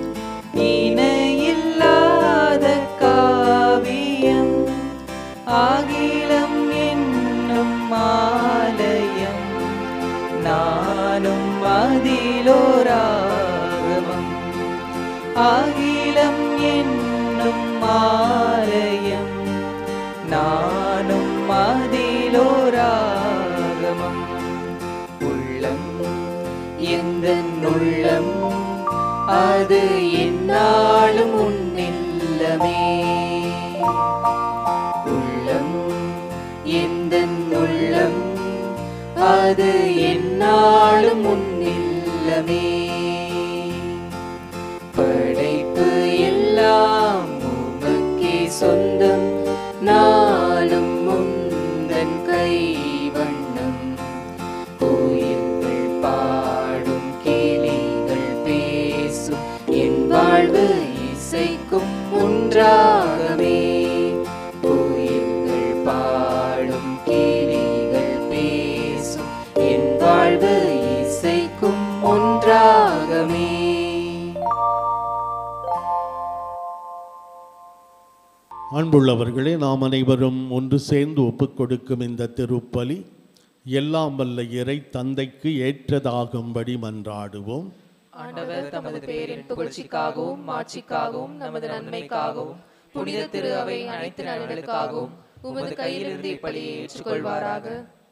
இணையில்லாத காவியம் அகிலம் என்னும் ஆலயம் நானும் அதிலோராகமம் அகிலம் என்னும் ஆலயம் நானும் அதிலோராகமம் உள்ளம் எந்த உள்ளம் அது என்னாலும் உன்னில்லமே உள்ளம் எந்த உள்ளம் அது என்னாலும் உன்னில்லமே படைப்பு எல்லாம் உமக்கே சொந்தம் நானும் முந்தன் கைவண்ணம் கோயில்கள் பாடும் கேலிகள் பேசும் என் வாழ்வு இசைக்கும் ஒன்றாகவே கோயில்கள் பாடும் கேலிகள் பேசும் என் வாழ்வு இசைக்கும் ஒன்றாகமே அன்புள்ளவர்களே நாம் அனைவரும் ஒன்று சேர்ந்து ஒப்புக் கொடுக்கும் இந்த திருப்பலி எல்லாம் வல்ல இறை தந்தைக்கு ஏற்றதாகும்படி மன்றாடுவோம் ஆண்டவர் தமது பேரின் புகழ்ச்சிக்காகவும் மாட்சிக்காகவும் நமது நன்மைக்காகவும் புனித திரு அவை அனைத்து நலன்களுக்காகவும் உமது கையிலிருந்து இப்பலியை ஏற்றுக்கொள்வாராக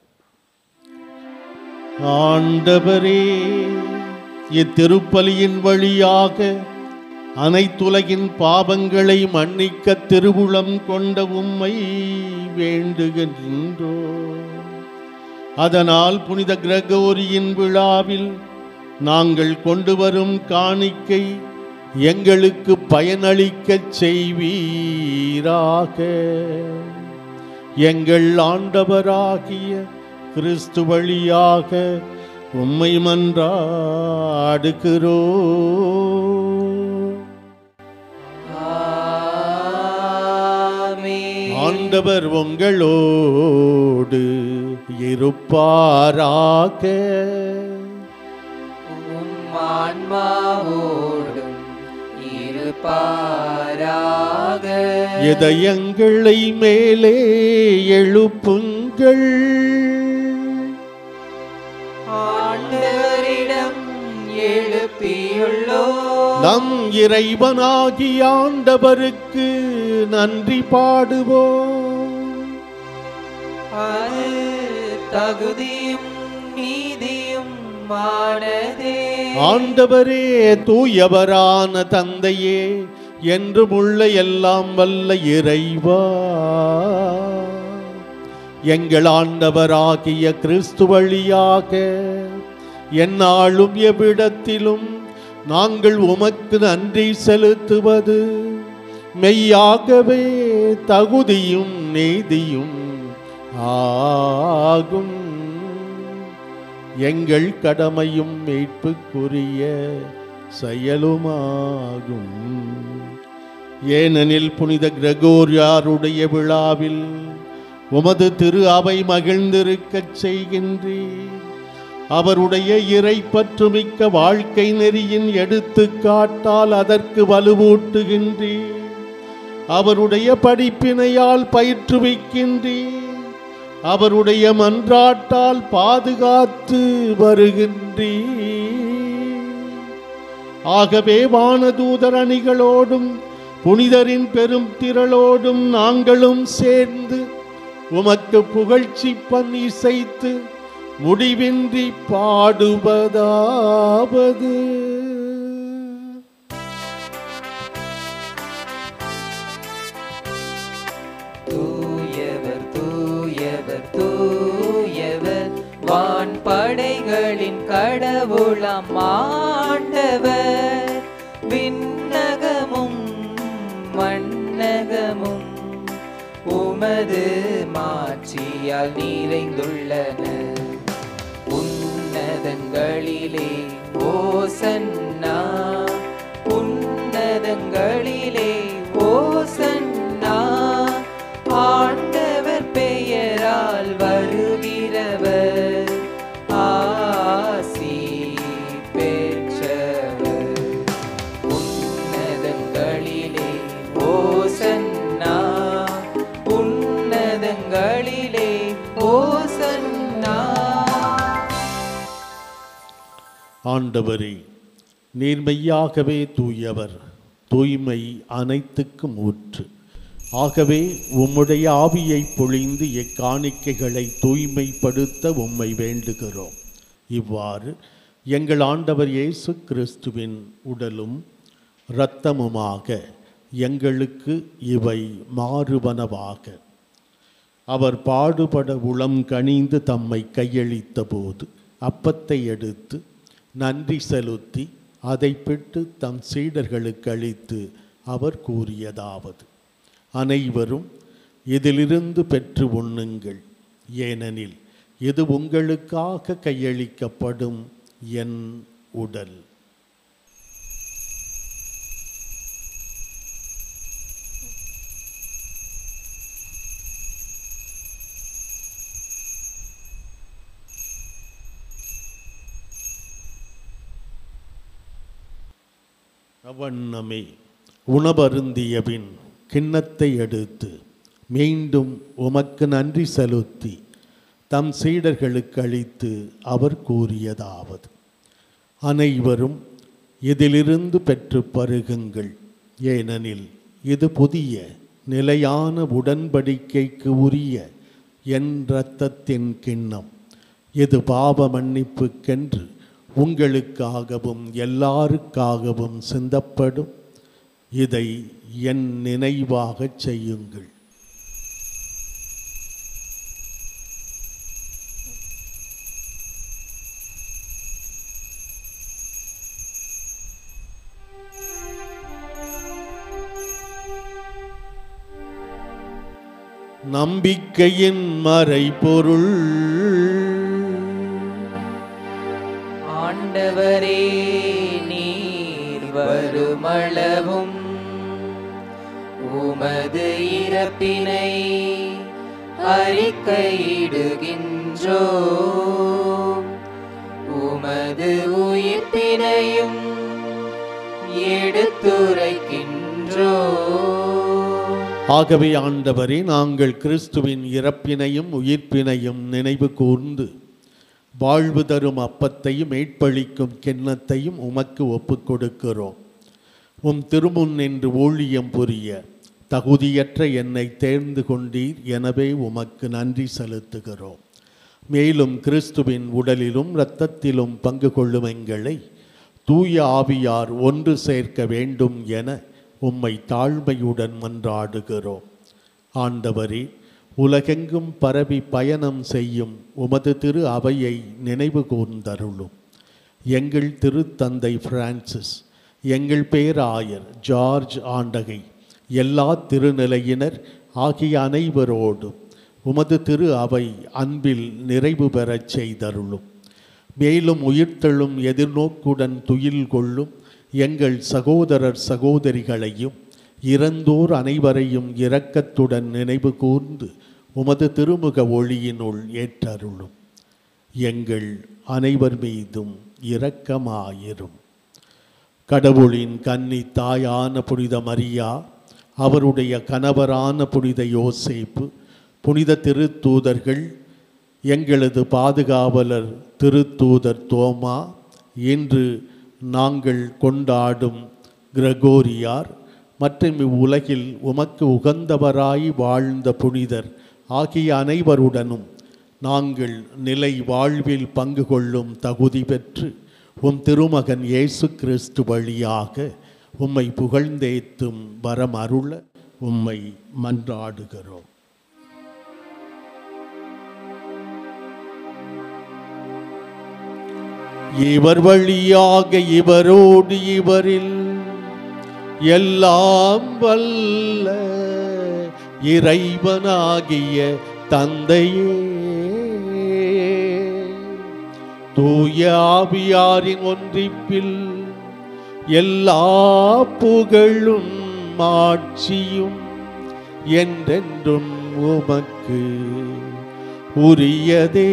ஆண்டவரே இத்திருப்பலியின் வழியாக அனைத்துலகின் பாவங்களை மன்னிக்க திருவுளம் கொண்ட உம்மை வேண்டுகின்றோ அதனால் புனித கிரகோரியின் விழாவில் நாங்கள் கொண்டு வரும் காணிக்கை எங்களுக்கு பயனளிக்கச் செய்வீராக எங்கள் ஆண்டவராகிய கிறிஸ்து வழியாக உம்மை மன்றாடுகிறோ ஆமென். ஆண்டவர் உங்களோடு இருப்பாராக உம் ஆன்மாவோடும் இருப்பாராக இதயங்களை மேலே எழுப்புங்கள் ஆண்டவரிடம் எழுப்பியுள்ளோ நம் இறைவனாகி ஆண்டவருக்கு நன்றி பாடுவோம் அது தகுதியும் நீதியும் மானதே ஆண்டவரே தூயவரான தந்தையே என்றும் உள்ள எல்லாம் வல்ல இறைவா எங்கள் ஆண்டவராகிய கிறிஸ்து வழியாக எந்நாளும் எவ்விடத்திலும் நாங்கள் உமக்கு நன்றி செலுத்துவது மெய்யாகவே தகுதியும் நீதியும் ஆகும் எங்கள் கடமையும் மீட்புக்குரிய செயலுமாகும் ஏனெனில் புனித கிரகோரியாருடைய விழாவில் உமது திரு அவை மகிழ்ந்திருக்கச் செய்கின்றீர் அவருடைய இறை பற்றுமிக்க வாழ்க்கை நெறியின் எடுத்துக்காட்டால் அதற்கு வலுவூட்டுகின்றீர் அவருடைய படிப்பினையால் பயிற்றுவிக்கின்றீர் அவருடைய மன்றாட்டால் பாதுகாத்து வருகின்றீர் ஆகவே வானதூதர் அணிகளோடும் புனிதரின் பெரும் திரளோடும் நாங்களும் சேர்ந்து உமக்கு புகழ்ச்சி பண் இசைத்து முடிவின்றி பாடுவதாவது தூயவர் தூயவர் தூயவர் வான் படைகளின் கடவுளாம் ஆண்டவர் விண்ணகமும் மண்ணகமும் உமது மாட்சியால் நிறைந்துள்ளன உன்னதங்களிலே ஓசன்னா உன்னதங்களிலே ஓசன்னா ஆண்டவர் பெயரால் வருகிறவர் ஆசி பெற்றவர் உன்னதங்களிலே ஓசன்னா உன்னதங்களிலே ஓசன்னா ஆண்டவரே நீர்மையாகவே தூயவர் தூய்மை அனைத்துக்கும் ஊற்று ஆகவே உம்முடைய ஆவியை பொழிந்து எக்காணிக்கைகளை தூய்மைப்படுத்த உம்மை வேண்டுகிறோம் இவ்வாறு எங்கள் ஆண்டவர் இயேசு கிறிஸ்துவின் உடலும் இரத்தமுமாக எங்களுக்கு இவை மாறுவனவாக அவர் பாடுபட உளம் கனிந்து தம்மை கையளித்த போது அப்பத்தை எடுத்து நன்றி செலுத்தி அதை பெற்று தம் சீடர்களுக்கு அளித்து அவர் கூறியதாவது அனைவரும் இதிலிருந்து பெற்று உண்ணுங்கள் ஏனெனில் இது உங்களுக்காக கையளிக்கப்படும் என் உடல் அவ்வண்ணமே உணவருந்தியபின் கிண்ணத்தை எடுத்து மீண்டும் உமக்கு நன்றி செலுத்தி தம் சீடர்களுக்கு அளித்து அவர் கூறியதாவது அனைவரும் இதிலிருந்து பெற்று பருகுங்கள் ஏனெனில் இது புதிய நிலையான உடன்படிக்கைக்கு உரிய என் இரத்தத்தின் கிண்ணம் இது பாவ மன்னிப்புக்கென்று உங்களுக்காகவும் எல்லாருக்காகவும் சிந்தப்படும் இதை என் நினைவாகச் செய்யுங்கள் நம்பிக்கையின் மறைபொருள் ஆண்டவரே நீர் வருமளவும் உமது இறப்பினை அறிக்கையிடுகின்றோ உமது உயிர்ப்பினையும் எடுத்துரைக்கின்றோ ஆகவே ஆண்டவரே நாங்கள் கிறிஸ்துவின் இறப்பினையும் உயிர்ப்பினையும் நினைவு கூர்ந்து வாழ்வு தரும் அப்பத்தையும் மீட்பளிக்கும் கிண்ணத்தையும் உமக்கு ஒப்புக் கொடுக்கிறோம் உம் திருமுன் நின்று ஊழியம் புரிய தகுதியற்ற என்னை தேர்ந்து கொண்டீர் எனவே உமக்கு நன்றி செலுத்துகிறோம் மேலும் கிறிஸ்துவின் உடலிலும் இரத்தத்திலும் பங்கு கொள்ளும் எங்களை தூய ஆவியார் ஒன்று சேர்க்க வேண்டும் என உம்மை தாழ்மையுடன் மன்றாடுகிறோம் ஆண்டவரே உலகெங்கும் பரவி பயணம் செய்யும் உமது திரு அவையை நினைவு கூர்ந்தருளும் எங்கள் திருத்தந்தை பிரான்சிஸ் எங்கள் பேராயர் ஜார்ஜ் ஆண்டகை எல்லா திருநிலையினர் ஆகிய அனைவரோடும் உமது திரு அவை அன்பில் நிறைவு பெறச் செய்தருளும் மேலும் உயிர்த்தெழும் எதிர்நோக்குடன் துயில் கொள்ளும் எங்கள் சகோதரர் சகோதரிகளையும் இறந்தோர் அனைவரையும் இரக்கத்துடன் நினைவு கூர்ந்து உமது திருமுக ஒளியினுள் ஏற்றருளும் எங்கள் அனைவர் மீதும் இரக்கமாயிரும் கடவுளின் கன்னி தாயான புனித மரியா அவருடைய கணவரான புனித யோசேப்பு புனித திருத்தூதர்கள் எங்களது பாதுகாவலர் திருத்தூதர் தோமா இன்று நாங்கள் கொண்டாடும் கிரகோரியார் மற்றும் இவ்வுலகில் உமக்கு உகந்தவராய் வாழ்ந்த புனிதர் ஆகிய அனைவருடனும் நாங்கள் நிலை வாழ்வில் பங்கு கொள்ளும் தகுதி பெற்று உம் திருமகன் இயேசு கிறிஸ்து வழியாக உம்மை புகழ்ந்தேத்தும் வரம் அருள உம்மை மன்றாடுகிறோம் இவர் வழியாக இவரோடு இவரில் எல்லாம் வல்ல இறைவனாகிய தந்தையே தூய ஆவியாரின் ஒன்றிப்பில் எல்லா புகழும் மாட்சியும் என்றென்றும் உமக்கு உரியதே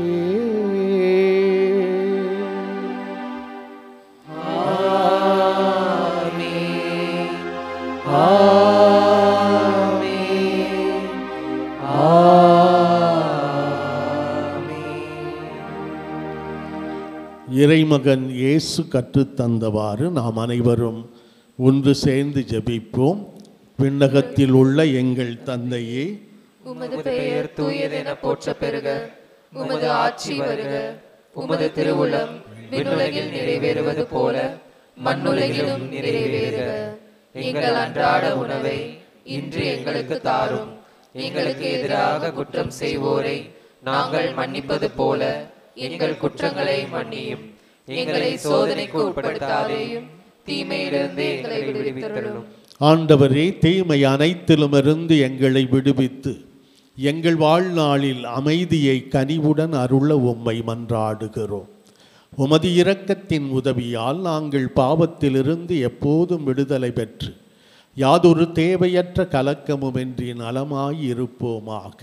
இறைமகன் இயேசு கற்றுத்தந்தவாறு நாம் அனைவரும் ஒன்று சேர்ந்து ஜெபிப்போம் விண்ணகத்தில் உள்ள எங்கள் தந்தையே உமது பெயர் தூயதென போற்ற பெறுக உமது ஆட்சி வருக உமது திருவுளம் விண்ணுலகில் நிறைவேறுவது போல மண்ணுலகிலும் நிறைவேறுக எங்கள் அன்றாட உணவை இன்று எங்களுக்கு தாரும் எங்களுக்கு எதிராக குற்றம் செய்வோரை நாங்கள் மன்னிப்பது போல எங்கள் குற்றங்களை மன்னியும் எங்களை சோதனைக்கு உட்படுத்தாதேயும் தீமையிலிருந்து எங்களை விடுவித்தருளும் ஆண்டவரே தீமை அனைத்திலுமிருந்து எங்களை விடுவித்து எங்கள் வாழ்நாளில் அமைதியை கனிவுடன் அருள உம்மை மன்றாடுகிறோம் உமது இரக்கத்தின் உதவியால் நாங்கள் பாவத்திலிருந்து எப்போதும் விடுதலை பெற்று யாதொரு தேவையற்ற கலக்கமுமின்றி நலமாய் இருப்போமாக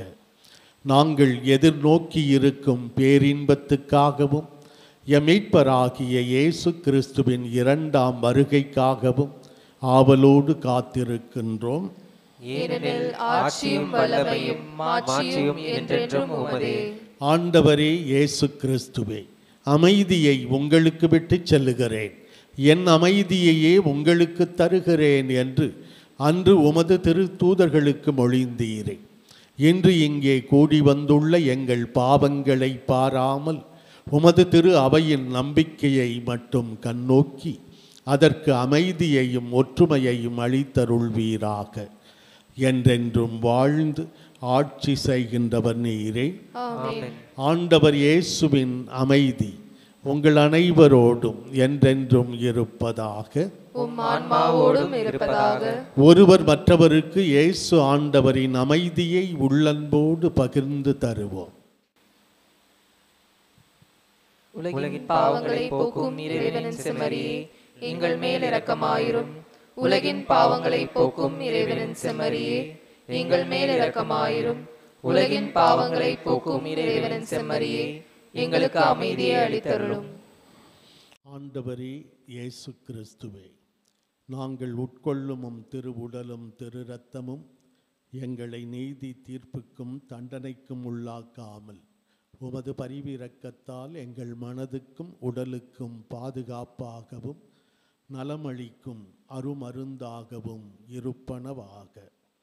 நாங்கள் எதிர்நோக்கி இருக்கும் பேரின்பத்துக்காகவும் எம் மீட்பராகிய இயேசு கிறிஸ்துவின் இரண்டாம் வருகைக்காகவும் ஆவலோடு காத்திருக்கின்றோம் ஏனெனில் ஆட்சியும் வல்லமையும் மாட்சியும் என்றென்றும் உமதே ஆண்டவரே இயேசு கிறிஸ்துவே அமைதியை உங்களுக்கு விட்டுச் செல்லுகிறேன் என் அமைதியையே உங்களுக்கு தருகிறேன் என்று அன்று உமது திரு தூதர்களுக்கு மொழிந்தீரே இன்று இங்கே கூடி வந்துள்ள எங்கள் பாவங்களை பாராமல் உமது திரு அவையின் நம்பிக்கையை மட்டும் கண்ணோக்கி அதற்கு அமைதியையும் ஒற்றுமையையும் அளித்தருள்வீராக என்றென்றும் வாழ்ந்து ஆட்சி செய்கின்றவர் நீரே ஆமென் ஆண்டவர் இயேசுவின் அமைதி உங்கள் அனைவரோடும் என்றென்றும் இருப்பதாக உம் ஆன்மாவோடும் இருப்பதாக ஒருவர் மற்றவருக்கு இயேசு ஆண்டவரின் அமைதியை உள்ளன்போடு பகிர்ந்து தருவோம் உலகின் பாவங்களை போக்கும் இறைவனின் செம்மறியே எங்கள் மேல் இரக்கமாயிரும் உலகின் பாவங்களை போக்கும் இறைவனின் செம்மறியே எங்கள் மேல் இரக்கமாயிரும் உலகின் பாவங்களை போக்கும் இறைவனின் செம்மறியே எங்களுக்கு அமைதியை அளித்தருளும் ஆண்டவரே இயேசு கிறிஸ்துவே நாங்கள் உட்கொள்ளும் உம் திருவுடலும் திரு ரத்தமும் எங்களை நீதி தீர்ப்புக்கும் தண்டனைக்கும் உள்ளாக்காமல் உமது பரிவிரக்கத்தால் எங்கள் மனதுக்கும் உடலுக்கும் பாதுகாப்பாகவும் நலமளிக்கும் அருமருந்தாகவும் இருப்பனவாக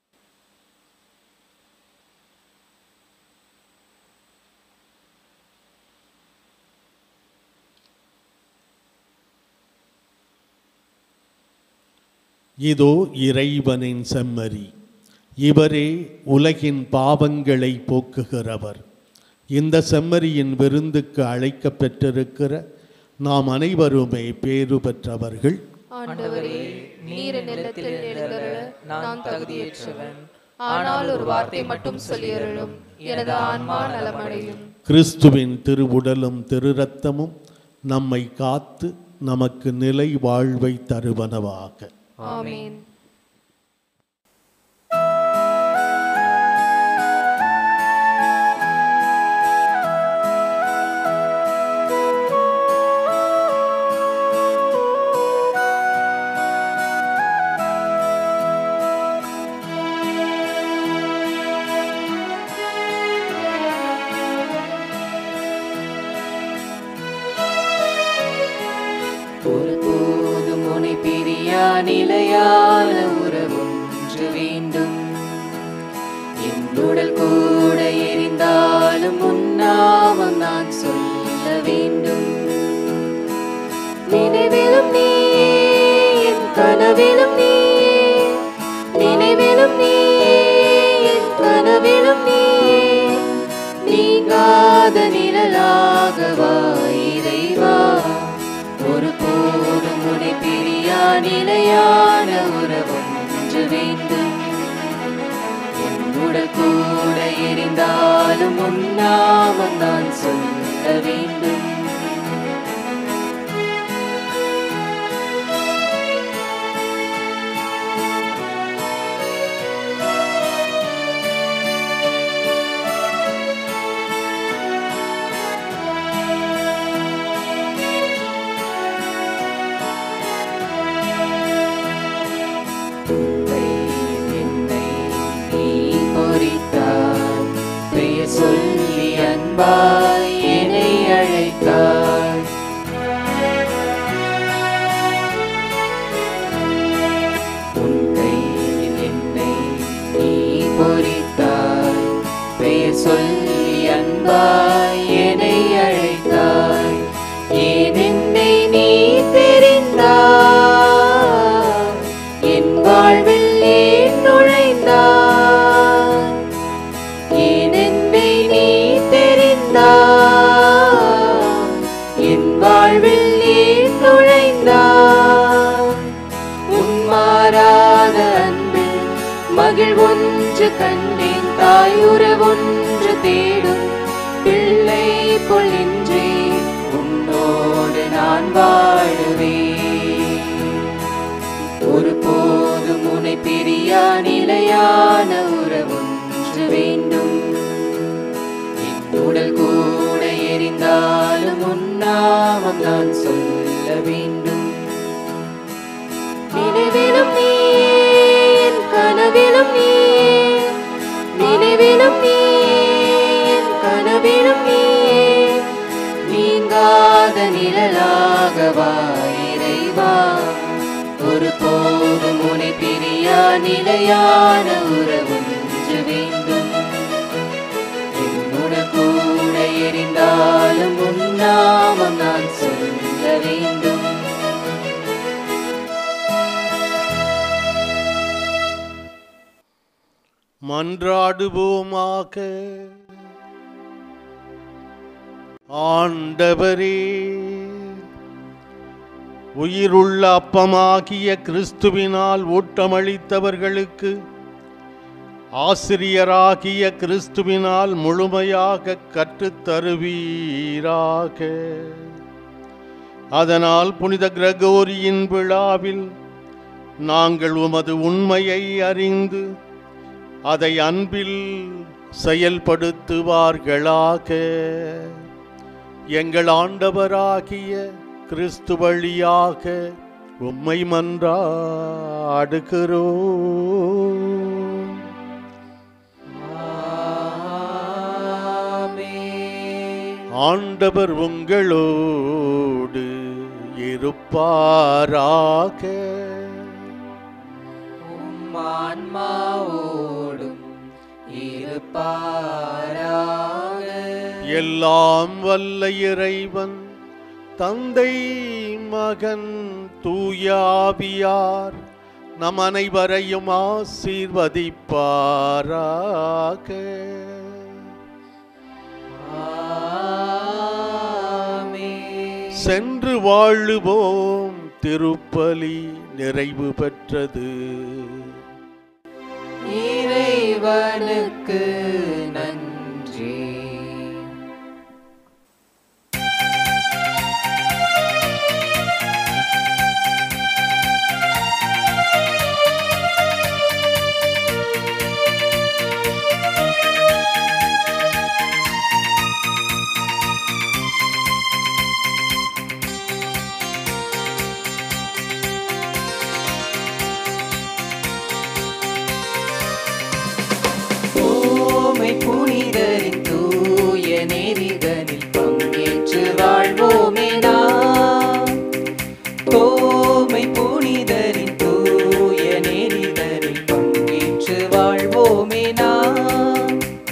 இதோ இறைவனின் செம்மறி இவரே உலகின் பாவங்களை போக்குகிறவர் இந்த செம்மறியின் விருந்துக்கு அழைக்கப் பெற்றிருக்கிற நாம் அனைவருமே பேறு பெற்றவர்கள் ஆண்டவரே நீர் நிலத்தில் எழுந்தருள நான் தகுதியற்றவன் ஆனால் ஒரு வார்த்தை மட்டும் சொல்லியருளும் எனது ஆன்மா நலமடையும் கிறிஸ்துவின் திருவுடலும் திரு ரத்தமும் நம்மை காத்து நமக்கு நிலை வாழ்வை தருவனவாக ஆமென் ஒருபோதும் உனை பிரியா நிலையான உறவொன்று வேண்டும் என் உடல் கூட எரிந்தாலும் உன்னாமம் நான் சொல்ல வேண்டும் நினைவிலும் நீ என் கனவிலும் நீ நினைவிலும் நீ என் கனவிலும் நீ நீங்காத நிழலாக வா இறைவா ஒரு போதும் உனை பிரியா நிலையான உறவொன்று வேண்டும் என் உடல் கூட எரிந்தாலும் உன்னாமம் நான் சொல்ல வேண்டும் என்னை நீ பொறித்தாய் பெயர் சொல்லி அன்பாய் என்னை அழைத்தாய் உன் கையில் என்னை நீ பொறித்தாய் பெயர் சொல்லி அன்பாய் என்னை அழைத்தாய் ஏன் என்னை நீ தெரிந்தாய் என் வாழ்வில் ஏன் நுழைந்தாய் ஏன் என்னை நீ தெரிந்தாய் என் வாழ்வில் ஏன் நுழைந்தாய் உன் மாறாத அன்பில் மகிழ்வொன்று கண்டேன் தாயுறவொன்று தேடும் பிள்ளை போல் நின்றே உன்னோடு நான் வாழுவேன் ஒரு போதும் உனை பிரியா நிலையான உறவொன்று வேண்டும் என் உடல் கூட எரிந்தாலும் உன்னாமம் நான் சொல்ல வேண்டும் நினைவிலும் நீ என் கனவிலும் நீ நினைவிலும் நீ என் கனவிலும் நீ நீங்காத நிழலாக வா இறைவா ஒரு போதும் உனை பிரியா நிலையான உறவொன்று வேண்டும் என்னுட கூட எரிந்தாலும் உன்னாமம் நான் சொல்ல வேண்டும் மன்றாடுவோமாக ஆண்டவரே உயிருள்ள அப்பமாகிய கிறிஸ்துவினால் ஊட்டமளித்தவர்களுக்கு ஆசிரியராகிய கிறிஸ்துவினால் முழுமையாக கற்றுத் தருவீராக அதனால் புனித கிரகோரியின் விழாவில் நாங்கள் உமது உண்மையை அறிந்து அதை அன்பில் செயல்படுத்துவார்களாக எங்கள் ஆண்டவராகிய கிறிஸ்து வழியாக உம்மை மன்றாடுகிறோம் ஆண்டவர் உங்களோடு இருப்பாராக ஆன்மாவோடும் இருப்பாராக எல்லாம் வல்ல இறைவன் தந்தை மகன் தூயாவியார் நம் அனைவரையும் ஆசீர்வதிப்பாராக ஆமென். சென்று வாழுவோம் திருப்பலி நிறைவு பெற்றது இறைவனுக்கு நன்றி ஓமை புனிதரின் தூய நெறிதனில் பங்கேற்று வாழ்வோமே நாம் ஓமை புனிதரின் தூய நெறிதனில் பங்கேற்று வாழ்வோமே நாம்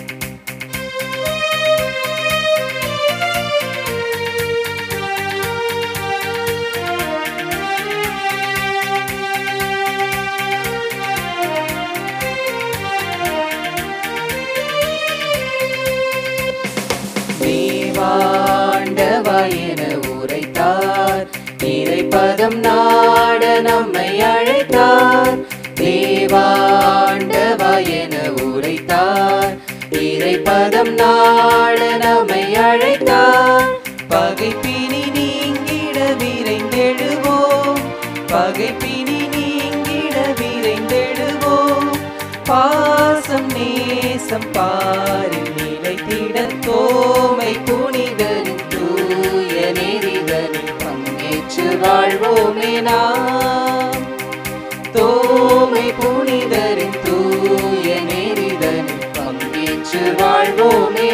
தேவாண்டவா என உரைத்தார் இறைப்பதம் நாட நம்மை அழைத்தார் தேவாண்டவா என உரைத்தார் இறைப்பதம் நாட நம்மை அழைத்தார் பகைப்பினி நீங்கிட விரைந்தெழுவோம் பகைப்பினி நீங்கிட விரைந்தெழுவோம் பாசம் நேசம் பாரில் நிலைத்திட தோமை புனிதரின் தூய நெறிதனில் பங்கேற்று வாழ்வோமே நாம் தோமை புனிதரின் தூய நெறிதனில் பங்கேற்று வாழ்வோமே